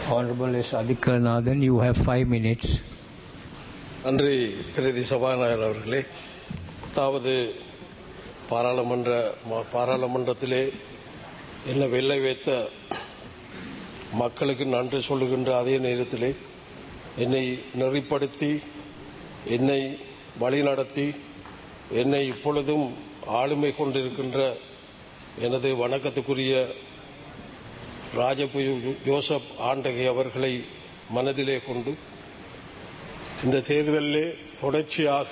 Honorable S. Adhikaranathan, you have five minutes. நன்றி பிரதி சபாநாயகர் அவர்களே அதாவது பாராளுமன்ற ம- பாராளுமன்றத்திலே என்ன வெள்ளை வைத்த மக்களுக்கு நன்றி சொல்லுகின்ற அதே நேரத்திலே என்னை நெறிப்படுத்தி என்னை வழிநடத்தி என்னை இப்பொழுதும் ஆளுமை கொண்டிருக்கின்ற எனது வணக்கத்துக்குரிய ராஜபு ஜோசப் ஆண்டகை அவர்களை மனதிலே கொண்டு இந்த தேர்தலிலே தொடர்ச்சியாக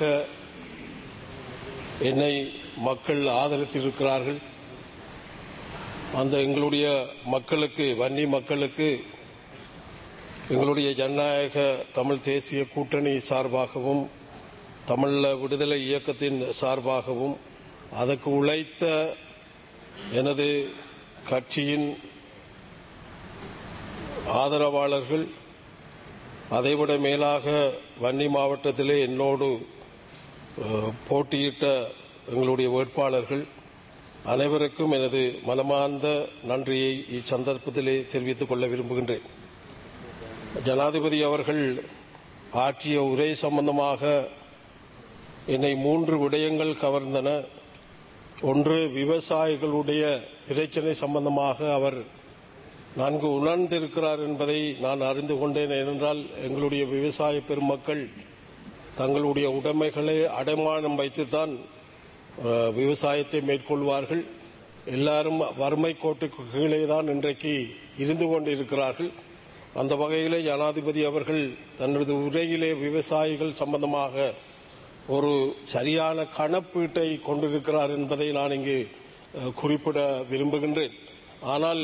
என்னை மக்கள் ஆதரித்திருக்கிறார்கள் அந்த எங்களுடைய மக்களுக்கு வன்னி மக்களுக்கு எங்களுடைய ஜனநாயக தமிழ் தேசிய கூட்டணி சார்பாகவும் தமிழ விடுதலை இயக்கத்தின் சார்பாகவும் அதற்கு உழைத்த எனது கட்சியின் ஆதரவாளர்கள் அதைவிட மேலாக வன்னி மாவட்டத்திலே என்னோடு அஹ், போட்டியிட்ட எங்களுடைய வேட்பாளர்கள் அனைவருக்கும் எனது மனமார்ந்த நன்றியை இச்சந்தர்ப்பத்திலே தெரிவித்துக் கொள்ள விரும்புகின்றேன் ஜனாதிபதி அவர்கள் ஆற்றிய உரை சம்பந்தமாக என்னை மூன்று விடயங்கள் கவர்ந்தன ஒன்று விவசாயிகளுடைய பிரச்சனை சம்பந்தமாக அவர் நன்கு உணர்ந்திருக்கிறார் என்பதை நான் அறிந்து கொண்டேன் ஏனென்றால் எங்களுடைய விவசாய பெருமக்கள் தங்களுடைய உடைமைகளை அடைமானம் வைத்துத்தான் அஹ், விவசாயத்தை மேற்கொள்வார்கள் எல்லாரும் வறுமை கோட்டுக்கு கீழே தான் இன்றைக்கு இருந்து கொண்டிருக்கிறார்கள் அந்த வகையிலே ஜனாதிபதி அவர்கள் தனது உரையிலே விவசாயிகள் சம்பந்தமாக ஒரு சரியான கணப்பீட்டை கொண்டிருக்கிறார் என்பதை நான் இங்கு அஹ், குறிப்பிட விரும்புகின்றேன் ஆனால்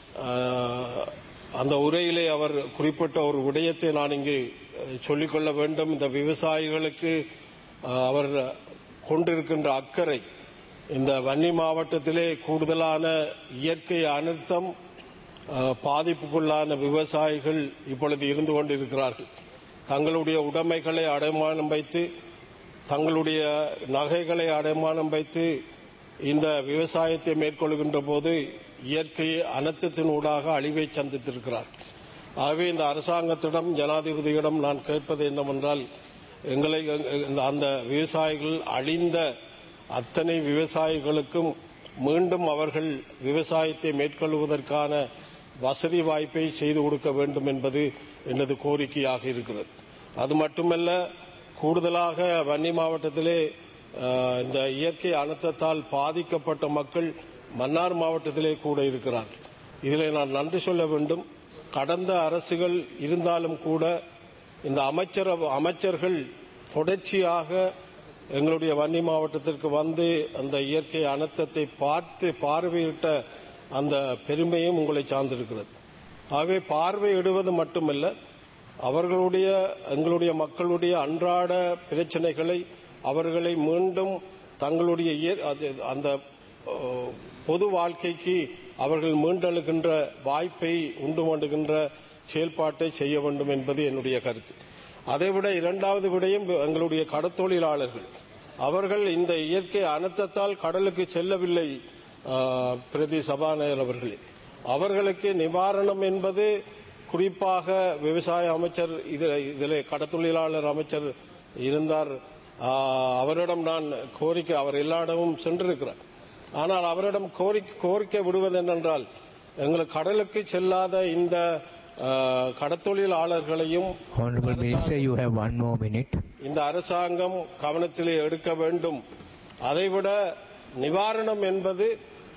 அஹ், அந்த உரையிலே அவர் குறிப்பிட்ட ஒரு விடயத்தை நான் இங்கு அஹ், சொல்லிக்கொள்ள வேண்டும் இந்த விவசாயிகளுக்கு அஹ், அவர் கொண்டிருக்கின்ற அக்கறை இந்த வன்னி மாவட்டத்திலே கூடுதலான இயற்கை அனர்த்தம் அஹ், பாதிப்புக்குள்ளான விவசாயிகள் இப்பொழுது இருந்து கொண்டிருக்கிறார்கள் தங்களுடைய உடைமைகளை அடைமானம் வைத்து தங்களுடைய நகைகளை அடைமானம் வைத்து இந்த விவசாயத்தை மேற்கொள்கின்ற போது இயற்கை அனர்த்தத்தின் ஊடாக அழிவை சந்தித்திருக்கிறார் ஆகவே இந்த அரசாங்கத்திடம் ஜனாதிபதியிடம் நான் கேட்பது என்னவென்றால் எங்களை இந்த- அந்த விவசாயிகள் அழிந்த அத்தனை விவசாயிகளுக்கும் மீண்டும் அவர்கள் விவசாயத்தை மேற்கொள்வதற்கான வசதி வாய்ப்பை செய்து கொடுக்க வேண்டும் என்பது எனது கோரிக்கையாக இருக்கிறது அது மட்டுமல்ல கூடுதலாக வன்னி மாவட்டத்திலே அஹ், இந்த இயற்கை அனர்த்தத்தால் பாதிக்கப்பட்ட மக்கள் மன்னார் மாவட்டத்திலே கூட இருக்கிறார்கள் இதில் நான் நன்றி சொல்ல வேண்டும் கடந்த அரசுகள் இருந்தாலும் கூட இந்த அமைச்சர் அமைச்சர்கள் தொடர்ச்சியாக எங்களுடைய வன்னி மாவட்டத்திற்கு வந்து அந்த இயற்கை அனர்த்தத்தை பார்த்து பார்வையிட்ட அந்த பெருமையும் உங்களை சார்ந்திருக்கிறது ஆகவே பார்வையிடுவது மட்டுமல்ல அவர்களுடைய எங்களுடைய மக்களுடைய அன்றாட பிரச்சனைகளை அவர்களை மீண்டும் தங்களுடைய இய- அது- அந்த அஹ், பொது வாழ்க்கைக்கு அவர்கள் மீண்டெழுகின்ற வாய்ப்பை உண்டு பண்ணுகின்ற செயல்பாட்டை செய்ய வேண்டும் என்பது என்னுடைய கருத்து அதைவிட இரண்டாவது விடயம் எங்களுடைய கடத்தொழிலாளர்கள் அவர்கள் இந்த இயற்கை அனர்த்தத்தால் கடலுக்கு செல்லவில்லை ஆஹ், பிரதி சபாநாயகர் அவர்களே அவர்களுக்கு நிவாரணம் என்பது குறிப்பாக விவசாய அமைச்சர் இதில் இதில் கடத்தொழிலாளர் அமைச்சர் இருந்தார் ஆஹ், அவரிடம் நான் கோரிக்கை அவர் எல்லா இடமும் சென்றிருக்கிறார் ஆனால் அவரிடம் கோரிக்கை கோரிக்கை விடுவது என்னென்றால் எங்களுக்கு கடலுக்கு செல்லாத இந்த ஆஹ், கடத்தொழிலாளர்களையும் Honorable Minister, you have one more minute. இந்த அரசாங்கம் கவனத்திலே எடுக்க வேண்டும் அதைவிட நிவாரணம் என்பது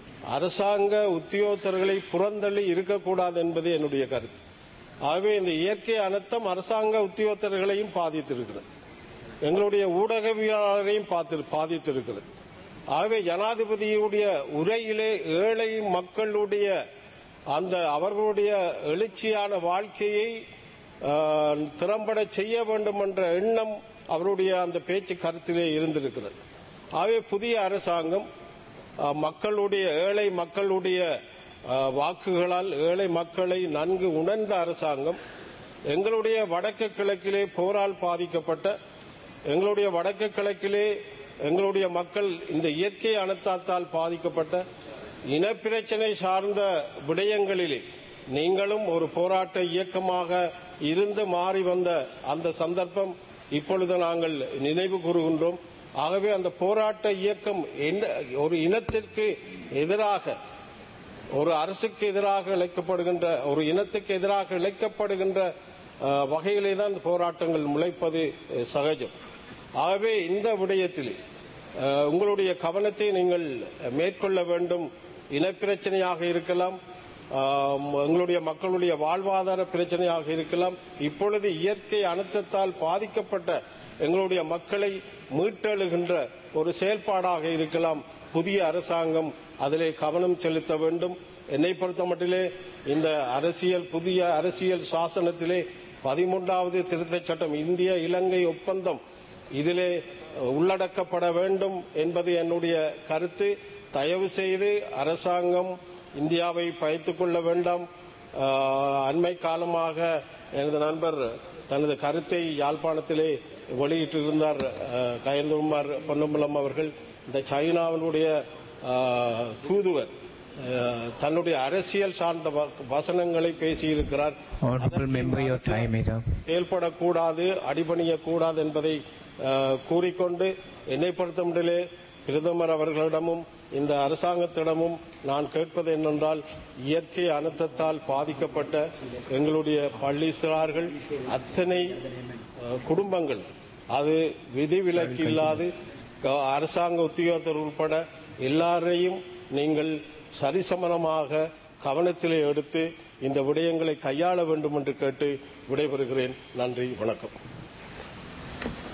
அரசாங்க உத்தியோகத்தர்களை புறந்தள்ளி இருக்கக்கூடாது என்பது என்னுடைய கருத்து ஆகவே இந்த இயற்கை அனர்த்தம் அரசாங்க உத்தியோகத்தர்களையும் பாதித்திருக்கிறது எங்களுடைய ஊடகவியலாளரையும் பார்த்து- பாதித்திருக்கிறது ஆகவே ஜனாதிபதியுடைய உரையிலே ஏழை மக்களுடைய அந்த அவர்களுடைய எழுச்சியான வாழ்க்கையை ஆஹ், திறம்பட செய்ய வேண்டும் என்ற எண்ணம் அவருடைய அந்த பேச்சு கருத்திலே இருந்திருக்கிறது ஆகவே புதிய அரசாங்கம் ஆஹ், மக்களுடைய ஏழை மக்களுடைய ஆஹ், வாக்குகளால் ஏழை மக்களை நன்கு உணர்ந்த அரசாங்கம் எங்களுடைய வடக்கு கிழக்கிலே போரால் பாதிக்கப்பட்ட எங்களுடைய வடக்கு கிழக்கிலே எங்களுடைய மக்கள் இந்த இயற்கை அனர்த்தத்தால் பாதிக்கப்பட்ட இனப்பிரச்சனை சார்ந்த விடயங்களிலே நீங்களும் ஒரு போராட்ட இயக்கமாக இருந்து மாறி வந்த அந்த சந்தர்ப்பம் இப்பொழுது நாங்கள் நினைவு கூறுகின்றோம் ஆகவே அந்த போராட்ட இயக்கம் என்ன ஒரு இனத்திற்கு எதிராக ஒரு அரசுக்கு எதிராக இழைக்கப்படுகின்ற ஒரு இனத்துக்கு எதிராக இழைக்கப்படுகின்ற அஹ், வகையிலே தான் இந்த போராட்டங்கள் முளைப்பது அஹ், சகஜம் ஆகவே இந்த விடயத்தில் அஹ், உங்களுடைய கவனத்தை நீங்கள் மேற்கொள்ள வேண்டும் இனப்பிரச்சனையாக இருக்கலாம் ஆம், எங்களுடைய மக்களுடைய வாழ்வாதார பிரச்சனையாக இருக்கலாம் இப்பொழுது இயற்கை அழுத்தத்தால் பாதிக்கப்பட்ட எங்களுடைய மக்களை மீட்டெழுகின்ற ஒரு செயல்பாடாக இருக்கலாம் புதிய அரசாங்கம் அதிலே கவனம் செலுத்த வேண்டும் என்னை பொறுத்த மட்டிலே இந்த அரசியல் புதிய அரசியல் சாசனத்திலே பதிமூன்றாவது திருத்தச் சட்டம் இந்திய இலங்கை ஒப்பந்தம் இதிலே உள்ளடக்கப்பட வேண்டும் என்பது என்னுடைய கருத்து தயவு செய்து அரசாங்கம் இந்தியாவை பயத்துக் கொள்ள வேண்டாம் ஆஹ், அண்மை காலமாக எனது நண்பர் தனது கருத்தை யாழ்ப்பாணத்திலே வெளியிட்டிருந்தார் ஆஹ், கயந்தகுமார் பொன்னம்பலம் அவர்கள் இந்த சைனாவினுடைய ஆஹ், தூதுவர் ஆஹ், தன்னுடைய அரசியல் சார்ந்த வ- வசனங்களை பேசியிருக்கிறார் Honorable member, your time is up. செயல்படக்கூடாது அடிபணியக்கூடாது என்பதை அஹ், கூறிக்கொண்டு என்னை பொறுத்தமட்டிலே பிரதமர் அவர்களிடமும் இந்த அரசாங்கத்திடமும் நான் கேட்பது என்னென்றால் இயற்கை அனர்த்தத்தால் பாதிக்கப்பட்ட எங்களுடைய பள்ளி சிறார்கள் அத்தனை அஹ், குடும்பங்கள் அது விதிவிலக்கு இல்லாது க- அரசாங்க உத்தியோகத்தர் உட்பட எல்லாரையும் நீங்கள் சரிசமனமாக கவனத்திலே எடுத்து இந்த விடயங்களை கையாள வேண்டும் என்று கேட்டு விடைபெறுகிறேன் நன்றி வணக்கம்